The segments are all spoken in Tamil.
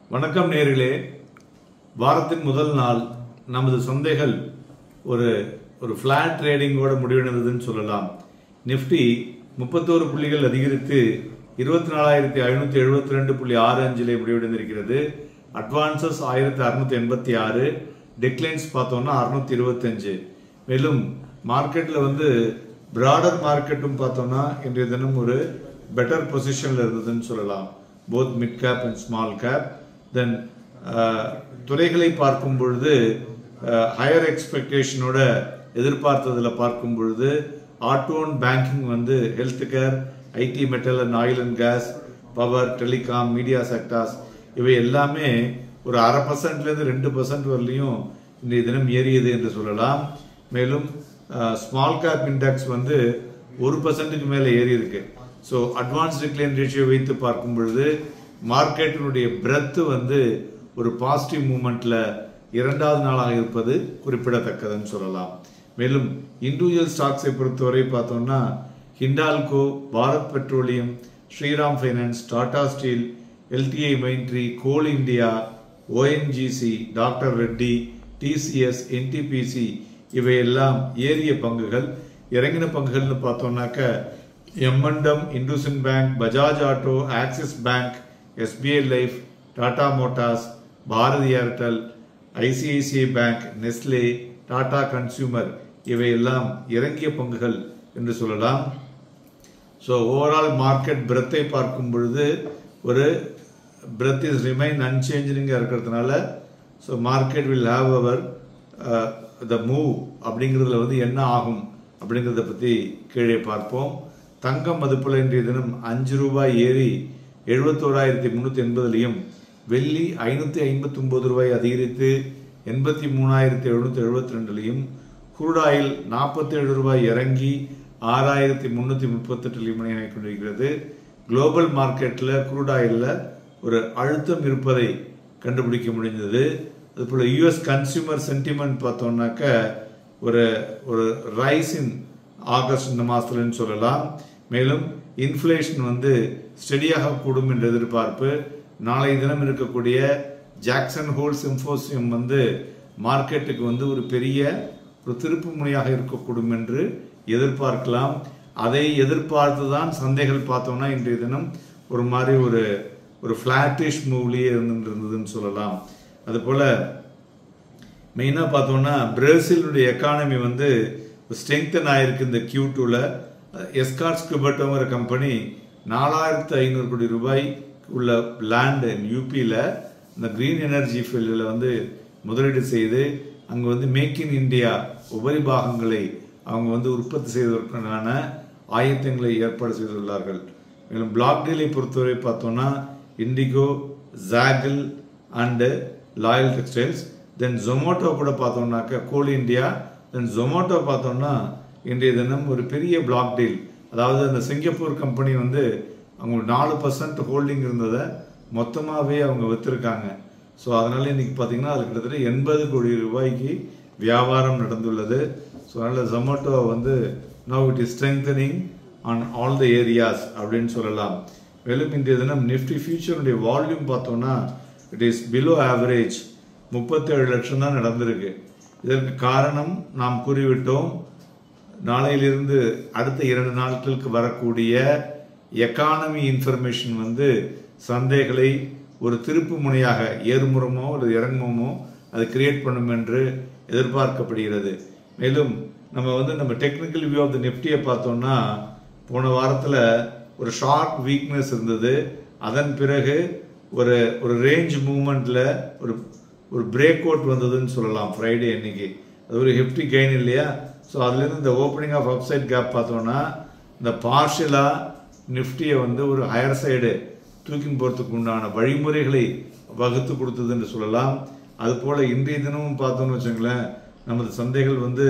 வணக்கம் நேர்களே வாரத்தின் முதல் நாள் நமது சந்தைகள் ஒரு ஒரு ஃபிளாட் ட்ரேடிங்கோட முடிவடைந்ததுன்னு சொல்லலாம் நிஃப்டி முப்பத்தோரு புள்ளிகள் அதிகரித்து இருபத்தி நாலாயிரத்தி ஐநூத்தி எழுபத்தி ரெண்டு புள்ளி ஆறு அஞ்சிலே முடிவடைந்திருக்கிறது அட்வான்சஸ் ஆயிரத்தி அறுநூத்தி எண்பத்தி ஆறு டெக்லைன்ஸ் பார்த்தோம்னா அறுநூத்தி இருபத்தஞ்சு மேலும் மார்க்கெட்ல வந்து பிராடர் மார்க்கெட்டும் பார்த்தோம்னா இன்றைய தினம் ஒரு பெட்டர் பொசிஷன்ல இருந்ததுன்னு சொல்லலாம் both mid cap and small cap then துறைகளை பார்க்கும் பொழுது ஹையர் எக்ஸ்பெக்டேஷனோட எதிர்பார்த்ததுல பார்க்கும் பொழுது ஆட்டோ அண்ட் பேங்கிங் வந்து health care IT metal and oil and gas power telecom media sectors இவை எல்லாமே ஒரு அரை பர்சன்ட்ல இருந்து ரெண்டு பர்சன்ட் வரலையும் இன்றைய தினம் ஏறியது என்று சொல்லலாம் மேலும் ஸ்மால் கேப் இண்டெக்ஸ் வந்து ஒரு பர்சன்ட்டுக்கு மேலே ஏறி இருக்கு ஸோ அட்வான்ஸ் டிக்ளைன் ரேஷியோ வைத்து பார்க்கும் பொழுது மார்க்கெட்டினுடைய பிரெத் வந்து ஒரு பாசிட்டிவ் மூமெண்ட்ல இரண்டாவது நாளாக இருப்பது குறிப்பிடத்தக்கதுன்னு சொல்லலாம் மேலும் இண்டிவிஜுவல் ஸ்டாக்ஸை பொறுத்தவரை பார்த்தோம்னா Hindalco Bharat petroleum Shriram finance Tata steel LTI Mindtree Coal India ONGC doctor Reddy TCS NTPC இவையெல்லாம் ஏறிய பங்குகள் இறங்கின பங்குகள்னு பார்த்தோம்னாக்க momentum IndusInd bank Bajaj auto Axis bank SBI life Tata motors Bharti Airtel ICICI bank Nestle Tata consumer இவையெல்லாம் இறங்கிய பங்குகள் என்று சொல்லலாம் ஸோ ஓவரால் மார்க்கெட் பிரெத்தை பார்க்கும் பொழுது ஒரு பிரெத் இஸ் ரிமைன் அன்சேஞ்சிங்க இருக்கிறதுனால so market will have our the move அப்படிங்கிறதுல வந்து என்ன ஆகும் அப்படிங்கிறத பற்றி கீழே பார்ப்போம் தங்கம் மதிப்புல இன்றைய தினம் அஞ்சு ரூபாய் ஏறி எழுபத்தோராயிரத்தி முந்நூற்றி எண்பதுலையும் வெள்ளி ஐநூற்றி ஐம்பத்தி ஒன்பது ரூபாய் அதிகரித்து எண்பத்தி மூணாயிரத்தி எழுநூத்தி எழுபத்தி ரெண்டுலையும் குருடாயில் நாற்பத்தி ஏழு ரூபாய் இறங்கி ஆறாயிரத்தி முந்நூற்றி முப்பத்தெட்டுலையும் மணி கொண்டிருக்கிறது குளோபல் மார்க்கெட்டில் குரூடாயிலில் ஒரு அழுத்தம் இருப்பதை கண்டுபிடிக்க முடிந்தது அதுபோல் யூஎஸ் கன்சியூமர் சென்டிமெண்ட் பார்த்தோம்னாக்க ஒரு ஒரு ரைஸ் இன் ஆகஸ்ட் இந்த மாதத்துலன்னு சொல்லலாம் மேலும் இன்ஃப்ளேஷன் வந்து ஸ்டெடியாக கூடும் என்ற எதிர்பார்ப்பு நாளை தினம் இருக்கக்கூடிய ஜாக்சன் ஹோல் சிம்போசியம் வந்து மார்க்கெட்டுக்கு வந்து ஒரு பெரிய ஒரு திருப்பு முனையாக இருக்கக்கூடும் என்று எதிர்பார்க்கலாம் அதை எதிர்பார்த்து தான் சந்தைகள் பார்த்தோம்னா இன்றைய தினம் ஒரு மாதிரி ஒரு ஒரு ஃபிளாட்டிஷ் மூவ்லேயே இருந்துட்டு இருந்ததுன்னு சொல்லலாம் அதுபோல் மெயினாக பார்த்தோம்னா பிரேசிலுடைய எக்கானமி வந்து ஸ்ட்ரெங்தன் ஆயிருக்கு இந்த கியூ டூவில் எஸ்கார்ட் ஸ்கிரிபர்டோங்கிற கம்பெனி நாலாயிரத்து ஐநூறு கோடி ரூபாய் உள்ள லேண்டு யூபியில் இந்த கிரீன் எனர்ஜி ஃபீல்டில் வந்து முதலீடு செய்து அங்கே வந்து மேக் இன் இந்தியா உபரி பாகங்களை அவங்க வந்து உற்பத்தி செய்வதற்கான ஆயத்தங்களை ஏற்பாடு செய்துள்ளார்கள் மேலும் பிளாக் டீலை பொறுத்தவரை பார்த்தோம்னா IndiGo Zaggle and Loyal textiles then Zomato கூட பார்த்தோம்னாக்க கோல் இந்தியா தென் ஜொமேட்டோ பார்த்தோம்னா இன்றைய தினம் ஒரு பெரிய பிளாக் டீல் அதாவது அந்த சிங்கப்பூர் கம்பெனி வந்து அவங்க நாலு பர்சன்ட் ஹோல்டிங் இருந்ததை மொத்தமாகவே அவங்க விற்றுருக்காங்க ஸோ அதனால இன்னைக்கு பார்த்தீங்கன்னா அது கிட்டத்தட்ட எண்பது கோடி ரூபாய்க்கு வியாபாரம் நடந்துள்ளது ஸோ அதனால் ஜொமேட்டோ வந்து now it is strengthening on all the areas அப்படின்னு சொல்லலாம் மேலும் இன்றைய தினம் நிஃப்டி ஃபியூச்சருடைய வால்யூம் பார்த்தோம்னா இட் இஸ் பிலோ ஆவரேஜ் முப்பத்தேழு லட்சம் தான் நடந்திருக்கு இதற்கு காரணம் நாம் கூறிவிட்டோம் நாளையிலிருந்து அடுத்த இரண்டு நாட்களுக்கு வரக்கூடிய எக்கானமி இன்ஃபர்மேஷன் வந்து சந்தைகளை ஒரு திருப்பு முனையாக ஏறுமுறமோ அல்லது இறங்குமோ அது கிரியேட் பண்ணும் என்று எதிர்பார்க்கப்படுகிறது மேலும் நம்ம வந்து நம்ம டெக்னிக்கல் வியூ ஆஃப் த நிஃப்டியை பார்த்தோம்னா போன வாரத்தில் ஒரு ஷார்ட் வீக்னஸ் இருந்தது அதன் பிறகு ஒரு ஒரு ரேஞ்ச் மூமெண்ட்ல ஒரு ஒரு பிரேக் அவுட் வந்ததுன்னு சொல்லலாம் ஃப்ரைடே அன்னைக்கு அது ஒரு ஹெப்டி கெயின் இல்லையா ஸோ அதுலேருந்து இந்த ஓப்பனிங் ஆஃப் அப்சைட் கேப் பார்த்தோம்னா இந்த பார்ஷியலாக நிஃப்டியை வந்து ஒரு ஹையர் சைடு தூக்கின்னு போகிறதுக்கு உண்டான வழிமுறைகளை வகுத்து கொடுத்ததுன்னு சொல்லலாம் அது போல் இன்றைய தினமும் பார்த்தோம்னு வச்சுங்களேன் நமது சந்தைகள் வந்து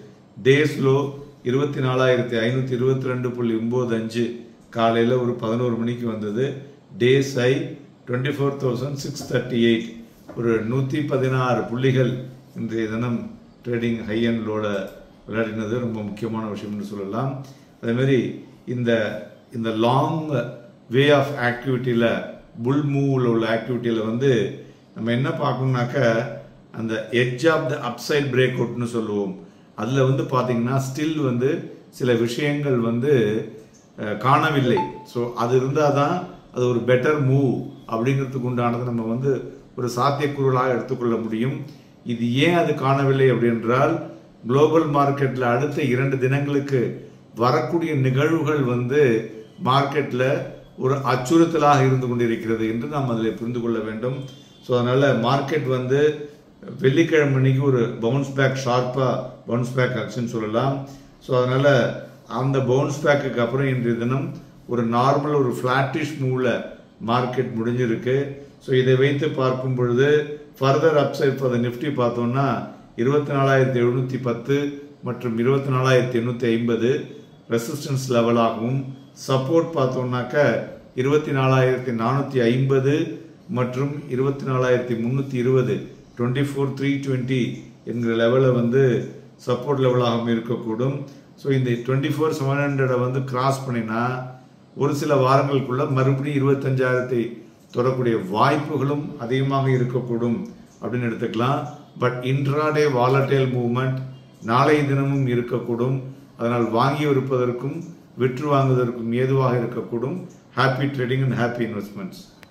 டேஸ்லோ இருபத்தி நாலாயிரத்தி ஐநூற்றி இருபத்தி ரெண்டு புள்ளி ஒம்பது அஞ்சு காலையில் ஒரு பதினோரு மணிக்கு வந்தது day's high twenty four thousand six thirty eight ஒரு நூற்றி பதினாறு புள்ளிகள் இன்றைய தினம் ட்ரேடிங் ஹை அண்ட் லோட விளையாடினது ரொம்ப முக்கியமான விஷயம்னு சொல்லலாம் அதேமாரி இந்த இந்த லாங் வே ஆஃப் ஆக்டிவிட்டியில் புல் மூவில் உள்ள ஆக்டிவிட்டியில் வந்து நம்ம என்ன பார்க்கணும்னாக்க அந்த edge of the upside break அவுட்னு சொல்லுவோம் அதில் வந்து பார்த்தீங்கன்னா ஸ்டில் வந்து சில விஷயங்கள் வந்து அஹ், காணவில்லை ஸோ அது இருந்தால் தான் அது ஒரு பெட்டர் மூவ் அப்படிங்கிறதுக்கு உண்டானது நம்ம வந்து ஒரு சாத்தியக்கூறுகளாக எடுத்துக்கொள்ள முடியும் இது ஏன் அது காணவில்லை அப்படின்றால் குளோபல் மார்க்கெட்டில் அடுத்த இரண்டு தினங்களுக்கு வரக்கூடிய நிகழ்வுகள் வந்து மார்க்கெட்டில் ஒரு அச்சுறுத்தலாக இருந்து கொண்டிருக்கிறது என்று நாம் அதில் புரிந்து கொள்ள வேண்டும் ஸோ அதனால் மார்க்கெட் வந்து வெள்ளிக்கிழமை அன்னைக்கு ஒரு பவுன்ஸ் பேக் ஷார்ப்பாக பவுன்ஸ் பேக் ஆச்சுன்னு சொல்லலாம் ஸோ அதனால் அந்த பவுன்ஸ் பேக்குக்கு அப்புறம் இன்றைய தினம் ஒரு நார்மல் ஒரு ஃப்ளாட்டிஷ் மூவில் மார்க்கெட் முடிஞ்சிருக்கு ஸோ இதை வைத்து பார்க்கும் பொழுது further upside for the Nifty பார்த்தோம்னா இருபத்தி நாலாயிரத்தி எழுநூற்றி பத்து மற்றும் இருபத்தி நாலாயிரத்தி எண்ணூற்றி ஐம்பது ரெசிஸ்டன்ஸ் லெவலாகவும் சப்போர்ட் பார்த்தோம்னாக்க இருபத்தி நாலாயிரத்தி நானூற்றி ஐம்பது மற்றும் இருபத்தி நாலாயிரத்தி முந்நூற்றி இருபது டுவெண்ட்டி ஃபோர் த்ரீ டுவெண்ட்டி என்கிற லெவலில் வந்து சப்போர்ட் லெவலாகவும் இருக்கக்கூடும் ஸோ இந்த டுவெண்ட்டி ஃபோர் செவன் ஹண்ட்ரடை வந்து கிராஸ் பண்ணினா ஒரு சில வாரங்களுக்குள்ள மறுபடியும் இருபத்தஞ்சாயிரத்தை தொடரக்கூடிய வாய்ப்புகளும் அதிகமாக இருக்கக்கூடும் அப்படின்னு எடுத்துக்கலாம் பட் இன்ட்ராடே வாலட்டைல் மூவ்மெண்ட் நாளைய தினமும் இருக்கக்கூடும் அதனால் வாங்கி விற்பதற்கும் விற்று வாங்குவதற்கும் ஏதுவாக இருக்கக்கூடும் happy trading and happy investments